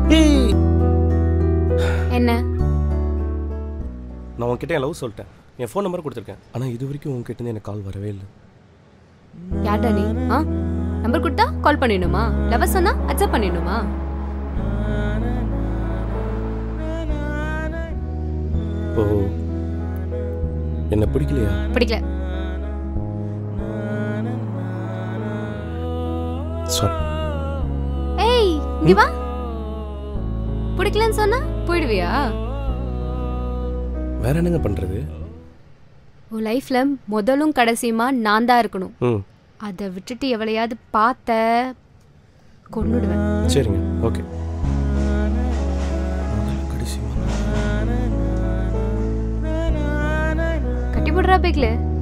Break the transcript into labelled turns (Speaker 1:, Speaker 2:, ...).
Speaker 1: ஏய்
Speaker 2: என்ன
Speaker 1: நான் உன்கிட்ட என் லவ் சொல்லிட்டேன் என் ஃபோன் நம்பர் கொடுத்துருக்கேன் ஆனால் இது வரைக்கும் உன்கிட்ட இருந்து எனக்கு கால் வரவே இல்லை
Speaker 2: யார்டா நீ ஆ நம்பர் கொடுத்தா கால் பண்ணிடணுமா லவ் சொன்னா அக்செப்ட் பண்ணிடணுமா
Speaker 1: இப்போ என்ன பிடிக்கலையா
Speaker 2: பிடிக்கல
Speaker 1: சாரி
Speaker 2: ஏய் இங்க வா பிடிக்கலன்னு சொன்னா போயிடுவியா
Speaker 1: வேற என்னங்க பண்றது
Speaker 2: உன் லைஃப்ல முதலும் கடைசியுமா நான் தான் இருக்கணும்
Speaker 1: ம்
Speaker 2: அதை விட்டுட்டு எவளையாவது பார்த்த கொன்னுடுவேன்
Speaker 1: சரிங்க ஓகே கடைசி
Speaker 2: கட்டி போடுறா பேக்ல